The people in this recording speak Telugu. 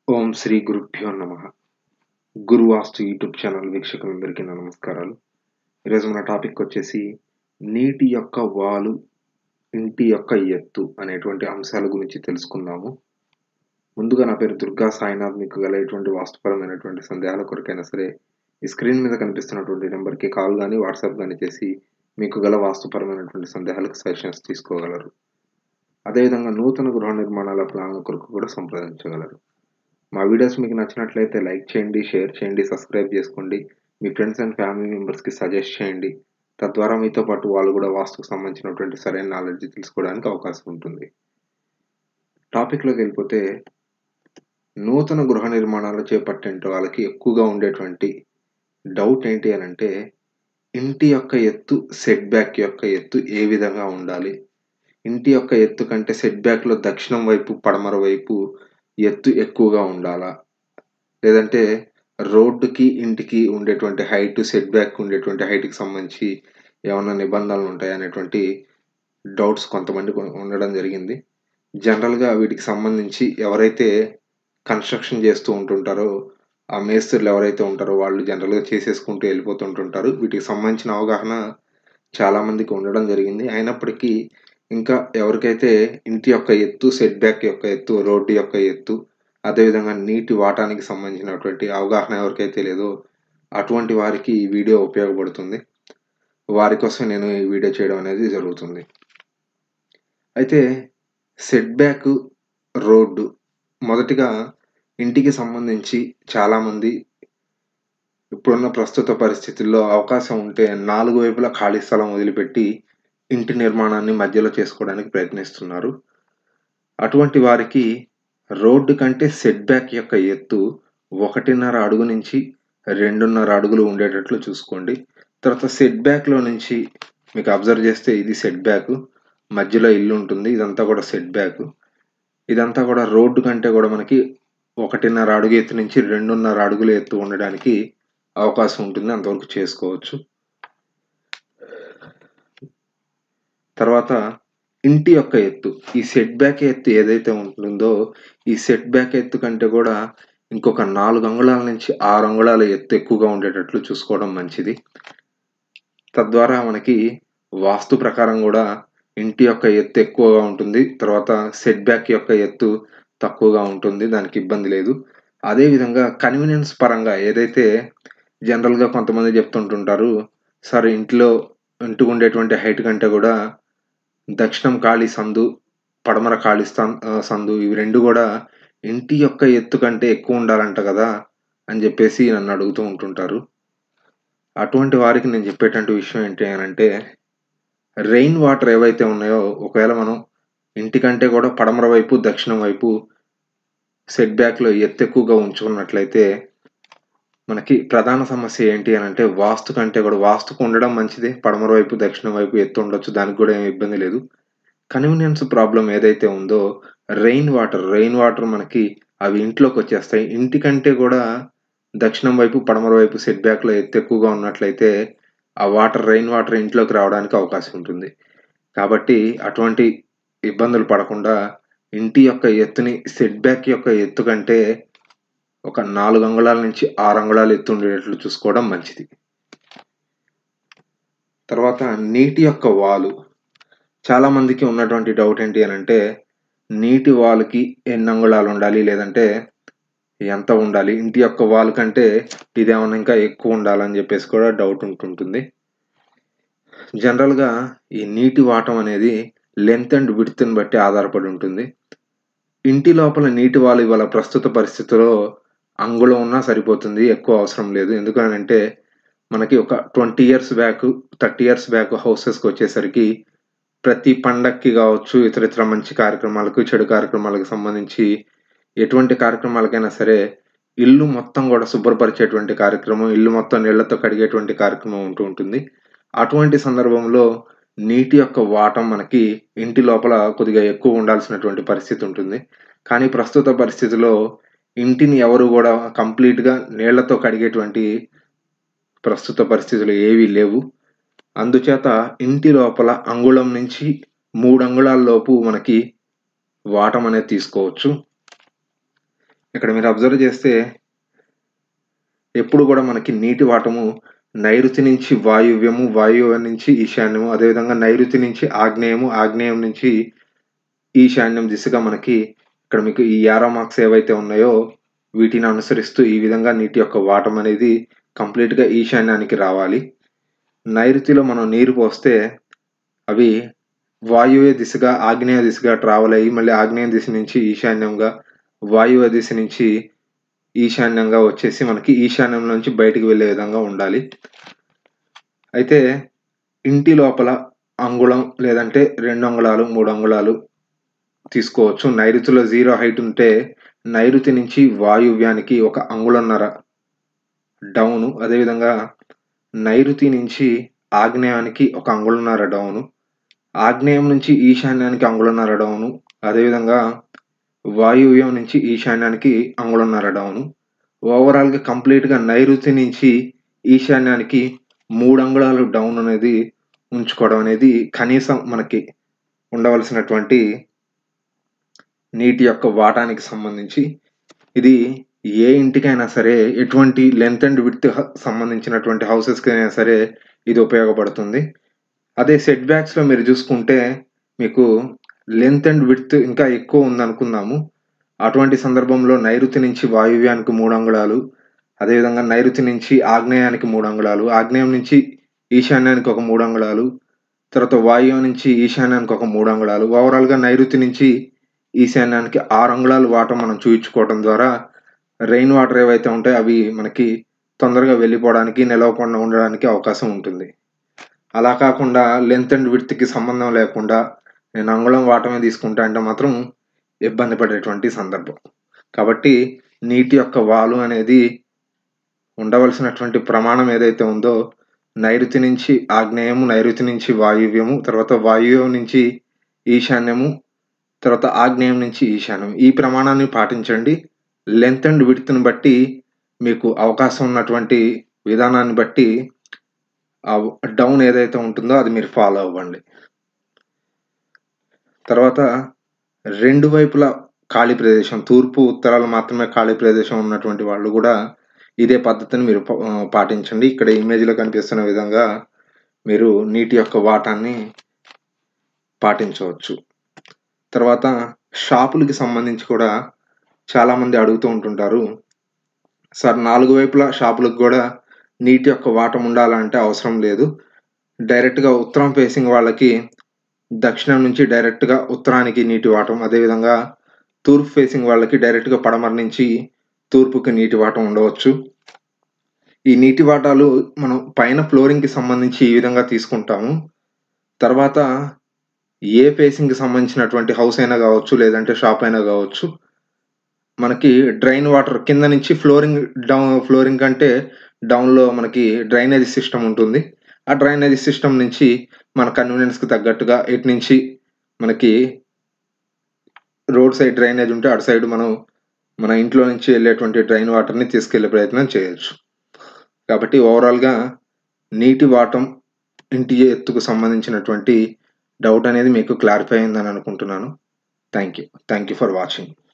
ఓం శ్రీ గురుభ్యో నమ గురువాస్తు యూట్యూబ్ ఛానల్ వీక్షకులందరికీ నా నమస్కారాలు ఈరోజు మన టాపిక్ వచ్చేసి నీటి యొక్క వాలు ఇంటి యొక్క ఎత్తు అనేటువంటి అంశాల గురించి తెలుసుకుందాము ముందుగా నా పేరు దుర్గా సాయినాథ్ మీకు గల ఎటువంటి వాస్తుపరమైనటువంటి సందేహాల కొరకైనా సరే ఈ స్క్రీన్ మీద కనిపిస్తున్నటువంటి నెంబర్కి కాల్ కానీ వాట్సాప్ కానీ చేసి మీకు గల వాస్తుపరమైనటువంటి సందేహాలకు సజెషన్స్ తీసుకోగలరు అదేవిధంగా నూతన గృహ నిర్మాణాల ప్లాన్ల కొరకు కూడా సంప్రదించగలరు మా వీడియోస్ మీకు నచ్చినట్లయితే లైక్ చేయండి షేర్ చేయండి సబ్స్క్రైబ్ చేసుకోండి మీ ఫ్రెండ్స్ అండ్ ఫ్యామిలీ మెంబర్స్కి సజెస్ట్ చేయండి తద్వారా మీతో పాటు వాళ్ళు కూడా వాస్తుకు సంబంధించినటువంటి సరైన నాలెడ్జ్ తెలుసుకోవడానికి అవకాశం ఉంటుంది టాపిక్లోకి వెళ్ళిపోతే నూతన గృహ నిర్మాణాలు చేపట్టే వాళ్ళకి ఎక్కువగా ఉండేటువంటి డౌట్ ఏంటి అని అంటే ఇంటి యొక్క ఎత్తు సెట్ బ్యాక్ యొక్క ఎత్తు ఏ విధంగా ఉండాలి ఇంటి యొక్క ఎత్తు కంటే సెట్ బ్యాక్లో దక్షిణం వైపు పడమర వైపు ఎత్తు ఎక్కువగా ఉండాలా లేదంటే రోడ్డుకి ఇంటికి ఉండేటువంటి హైట్ సెట్ బ్యాక్ ఉండేటువంటి హైట్కి సంబంధించి ఏమైనా నిబంధనలు ఉంటాయి అనేటువంటి డౌట్స్ కొంతమంది ఉండడం జరిగింది జనరల్గా వీటికి సంబంధించి ఎవరైతే కన్స్ట్రక్షన్ చేస్తూ ఉంటుంటారో ఆ మేస్త్రులు ఎవరైతే ఉంటారో వాళ్ళు జనరల్గా చేసేసుకుంటూ వెళ్ళిపోతుంటుంటారు వీటికి సంబంధించిన అవగాహన చాలామందికి ఉండడం జరిగింది అయినప్పటికీ ఇంకా ఎవరికైతే ఇంటి యొక్క ఎత్తు సెట్ బ్యాక్ యొక్క ఎత్తు రోడ్డు యొక్క ఎత్తు అదేవిధంగా నీటి వాటానికి సంబంధించినటువంటి అవగాహన ఎవరికైతే లేదో అటువంటి వారికి ఈ వీడియో ఉపయోగపడుతుంది వారి కోసం నేను ఈ వీడియో చేయడం అనేది జరుగుతుంది అయితే సెట్ బ్యాక్ రోడ్డు మొదటిగా ఇంటికి సంబంధించి చాలామంది ఇప్పుడున్న ప్రస్తుత పరిస్థితుల్లో అవకాశం ఉంటే నాలుగు వైపులా ఖాళీ స్థలం వదిలిపెట్టి ఇంటి నిర్మాణాన్ని మధ్యలో చేసుకోవడానికి ప్రయత్నిస్తున్నారు అటువంటి వారికి రోడ్డు కంటే సెట్ బ్యాక్ యొక్క ఎత్తు ఒకటిన్నర అడుగు నుంచి రెండున్నర అడుగులు ఉండేటట్లు చూసుకోండి తర్వాత సెట్ బ్యాక్లో నుంచి మీకు అబ్జర్వ్ చేస్తే ఇది సెట్ బ్యాక్ మధ్యలో ఇల్లు ఉంటుంది ఇదంతా కూడా సెట్ బ్యాక్ ఇదంతా కూడా రోడ్డు కంటే కూడా మనకి ఒకటిన్నర అడుగు ఎత్తు నుంచి రెండున్నర అడుగుల ఎత్తు ఉండడానికి అవకాశం ఉంటుంది అంతవరకు చేసుకోవచ్చు తర్వాత ఇంటి యొక్క ఎత్తు ఈ సెట్ బ్యాక్ ఎత్తు ఏదైతే ఉంటుందో ఈ సెట్ బ్యాక్ ఎత్తు కంటే కూడా ఇంకొక నాలుగు అంగుళాల నుంచి ఆరు అంగుళాల ఎత్తు ఎక్కువగా ఉండేటట్లు చూసుకోవడం మంచిది తద్వారా మనకి వాస్తు ప్రకారం కూడా ఇంటి యొక్క ఎత్తు ఎక్కువగా ఉంటుంది తర్వాత సెట్ బ్యాక్ యొక్క ఎత్తు తక్కువగా ఉంటుంది దానికి ఇబ్బంది లేదు అదేవిధంగా కన్వీనియన్స్ పరంగా ఏదైతే జనరల్గా కొంతమంది చెప్తుంటుంటారు సార్ ఇంట్లో ఇంటికి ఉండేటువంటి హైట్ కంటే కూడా దక్షిణం ఖాళీ సందు పడమర ఖాళీ సందు ఇవి రెండు కూడా ఇంటి యొక్క ఎత్తు కంటే ఎక్కువ ఉండాలంట కదా అని చెప్పేసి నన్ను అడుగుతూ ఉంటుంటారు అటువంటి వారికి నేను చెప్పేటువంటి విషయం ఏంటి అని అంటే రెయిన్ వాటర్ ఏవైతే ఉన్నాయో ఒకవేళ మనం ఇంటికంటే కూడా పడమర వైపు దక్షిణం వైపు సెట్ బ్యాక్లో ఎత్తు ఎక్కువగా ఉంచుకున్నట్లయితే మనకి ప్రధాన సమస్య ఏంటి అని అంటే వాస్తు కంటే కూడా వాస్తుకు ఉండడం మంచిదే పడమర వైపు దక్షిణం వైపు ఎత్తు ఉండొచ్చు దానికి కూడా ఏమి ఇబ్బంది లేదు కన్వీనియన్స్ ప్రాబ్లం ఏదైతే ఉందో రెయిన్ వాటర్ రెయిన్ వాటర్ మనకి అవి ఇంట్లోకి వచ్చేస్తాయి ఇంటికంటే కూడా దక్షిణం వైపు పడమర వైపు సెట్ బ్యాక్లో ఎత్తు ఎక్కువగా ఉన్నట్లయితే ఆ వాటర్ రెయిన్ వాటర్ ఇంట్లోకి రావడానికి అవకాశం ఉంటుంది కాబట్టి అటువంటి ఇబ్బందులు పడకుండా ఇంటి యొక్క ఎత్తుని సెట్ బ్యాక్ యొక్క ఎత్తు కంటే ఒక నాలుగు అంగుళాల నుంచి ఆరు అంగుళాలు ఎత్తు ఉండేటట్లు చూసుకోవడం మంచిది తర్వాత నీటి యొక్క వాలు చాలా మందికి ఉన్నటువంటి డౌట్ ఏంటి అని అంటే నీటి వాలుకి ఎన్ని అంగుళాలు ఉండాలి లేదంటే ఎంత ఉండాలి ఇంటి యొక్క వాల్ కంటే ఇదేమన్నా ఇంకా ఎక్కువ ఉండాలని చెప్పేసి కూడా డౌట్ ఉంటుంటుంది జనరల్గా ఈ నీటి వాటం అనేది లెంత్ అండ్ విడ్త్ని బట్టి ఆధారపడి ఉంటుంది ఇంటి లోపల నీటి వాలు ఇవాళ ప్రస్తుత పరిస్థితిలో అంగుళం ఉన్నా సరిపోతుంది ఎక్కువ అవసరం లేదు ఎందుకనంటే మనకి ఒక twenty years back thirty years back హౌసెస్కి వచ్చేసరికి ప్రతి పండక్కి కావచ్చు ఇతర ఇతర మంచి కార్యక్రమాలకు చెడు కార్యక్రమాలకు సంబంధించి ఎటువంటి కార్యక్రమాలకైనా సరే ఇల్లు మొత్తం కూడా శుభ్రపరిచేటువంటి కార్యక్రమం ఇల్లు మొత్తం నీళ్లతో కడిగేటువంటి కార్యక్రమం ఉంటూ ఉంటుంది అటువంటి సందర్భంలో నీటి యొక్క వాటం మనకి ఇంటి లోపల కొద్దిగా ఎక్కువ ఉండాల్సినటువంటి పరిస్థితి ఉంటుంది కానీ ప్రస్తుత పరిస్థితిలో ఇంటిని ఎవరు కూడా కంప్లీట్గా నీళ్లతో కడిగేటువంటి ప్రస్తుత పరిస్థితులు ఏవీ లేవు అందుచేత ఇంటి లోపల అంగుళం నుంచి మూడు అంగుళాల లోపు మనకి వాటం అనేది తీసుకోవచ్చు ఇక్కడ మీరు అబ్జర్వ్ చేస్తే ఎప్పుడు కూడా మనకి నీటి వాటము నైరుతి నుంచి వాయువ్యము వాయువ్యం నుంచి ఈశాన్యము అదేవిధంగా నైరుతి నుంచి ఆగ్నేయము ఆగ్నేయం నుంచి ఈశాన్యం దిశగా మనకి ఇక్కడ మీకు ఈ యారో మార్క్స్ ఏవైతే ఉన్నాయో వీటిని అనుసరిస్తూ ఈ విధంగా నీటి యొక్క వాటం అనేది కంప్లీట్గా ఈశాన్యానికి రావాలి నైరుతిలో మనం నీరు పోస్తే అవి వాయువ్య దిశగా ఆగ్నేయ దిశగా ట్రావెల్ అయ్యి మళ్ళీ ఆగ్నేయ దిశ నుంచి ఈశాన్యంగా వాయువ్య దిశ నుంచి ఈశాన్యంగా వచ్చేసి మనకి ఈశాన్యం నుంచి బయటికి వెళ్ళే విధంగా ఉండాలి అయితే ఇంటి లోపల అంగుళం లేదంటే రెండు అంగుళాలు మూడు అంగుళాలు తీసుకోవచ్చు నైరుతిలో జీరో హైట్ ఉంటే నైరుతి నుంచి వాయువ్యానికి ఒక అంగుళన్నర డౌను అదేవిధంగా నైరుతి నుంచి ఆగ్నేయానికి ఒక అంగుళన్నర డౌను ఆగ్నేయం నుంచి ఈశాన్యానికి అంగుళన్నర డౌను అదేవిధంగా వాయువ్యం నుంచి ఈశాన్యానికి అంగుళన్నర డౌను ఓవరాల్గా కంప్లీట్గా నైరుతి నుంచి ఈశాన్యానికి మూడు అంగుళాలు డౌన్ అనేది ఉంచుకోవడం అనేది కనీసం మనకి ఉండవలసినటువంటి నీటి యొక్క వాటానికి సంబంధించి ఇది ఏ ఇంటికైనా సరే ఎటువంటి లెంత్ అండ్ విత్ సంబంధించినటువంటి హౌసెస్కి అయినా సరే ఇది ఉపయోగపడుతుంది అదే సెట్ బ్యాక్స్లో మీరు చూసుకుంటే మీకు లెంత్ అండ్ విత్ ఇంకా ఎక్కువ ఉందనుకుందాము అటువంటి సందర్భంలో నైరుతి నుంచి వాయువ్యానికి మూడు అంగుళాలు అదేవిధంగా నైరుతి నుంచి ఆగ్నేయానికి మూడు అంగుళాలు ఆగ్నేయం నుంచి ఈశాన్యానికి ఒక మూడు అంగుళాలు తర్వాత వాయువ్యం నుంచి ఈశాన్యానికి ఒక మూడు అంగుళాలు ఓవరాల్గా నైరుతి నుంచి ఈశాన్యానికి ఆరు అంగుళాలు వాటర్ మనం చూయించుకోవడం ద్వారా రెయిన్ వాటర్ ఏవైతే ఉంటాయో అవి మనకి తొందరగా వెళ్ళిపోవడానికి నిలవకుండా ఉండడానికి అవకాశం ఉంటుంది అలా కాకుండా లెంత్ అండ్ విడ్త్కి సంబంధం లేకుండా నేను అంగుళం వాటమే తీసుకుంటా అంటే మాత్రం ఇబ్బంది పడేటువంటి సందర్భం కాబట్టి నీటి యొక్క వాలు అనేది ఉండవలసినటువంటి ప్రమాణం ఏదైతే ఉందో నైరుతి నుంచి ఆగ్నేయము నైరుతి నుంచి వాయువ్యము తర్వాత వాయువ్యం నుంచి ఈశాన్యము తర్వాత ఆగ్నేయం నుంచి ఈశాన్యం ఈ ప్రమాణాన్ని పాటించండి లెంత్ అండ్ విడ్త్ని బట్టి మీకు అవకాశం ఉన్నటువంటి విధానాన్ని బట్టి ఆ డౌన్ ఏదైతే ఉంటుందో అది మీరు ఫాలో అవ్వండి తర్వాత రెండు వైపులా ఖాళీ ప్రదేశం తూర్పు ఉత్తరాలు మాత్రమే ఖాళీ ప్రదేశం ఉన్నటువంటి వాళ్ళు కూడా ఇదే పద్ధతిని మీరు పాటించండి ఇక్కడ ఇమేజ్లో కనిపిస్తున్న విధంగా మీరు నీటి యొక్క వాటాన్ని పాటించవచ్చు తర్వాత షాపులకి సంబంధించి కూడా చాలామంది అడుగుతూ ఉంటుంటారు సార్ నాలుగు వైపులా షాపులకు కూడా నీటి యొక్క వాటం ఉండాలంటే అవసరం లేదు డైరెక్ట్గా ఉత్తరం ఫేసింగ్ వాళ్ళకి దక్షిణం నుంచి డైరెక్ట్గా ఉత్తరానికి నీటి వాటం అదేవిధంగా తూర్పు ఫేసింగ్ వాళ్ళకి డైరెక్ట్గా పడమర నుంచి తూర్పుకి నీటి వాటం ఉండవచ్చు ఈ నీటి వాటాలు మనం పైన ఫ్లోరింగ్కి సంబంధించి ఈ విధంగా తీసుకుంటాము తర్వాత ఏ ఫేసింగ్కి సంబంధించినటువంటి హౌస్ అయినా కావచ్చు లేదంటే షాప్ అయినా కావచ్చు మనకి డ్రైన్ వాటర్ కింద నుంచి ఫ్లోరింగ్ డౌన్ ఫ్లోరింగ్ కంటే డౌన్లో మనకి డ్రైనేజ్ సిస్టమ్ ఉంటుంది ఆ డ్రైనేజ్ సిస్టమ్ నుంచి మన కన్వీనియన్స్కి తగ్గట్టుగా ఇటు నుంచి మనకి రోడ్ సైడ్ డ్రైనేజ్ ఉంటే అటు సైడ్ మనం మన ఇంట్లో నుంచి వెళ్ళేటువంటి డ్రైన్ వాటర్ని తీసుకెళ్లే ప్రయత్నం చేయొచ్చు కాబట్టి ఓవరాల్గా నీటి వాటం ఇంటి ఎత్తుకు సంబంధించినటువంటి డౌట్ అనేది మీకు క్లారిఫై అయిందని అనుకుంటున్నాను thank you thank you for watching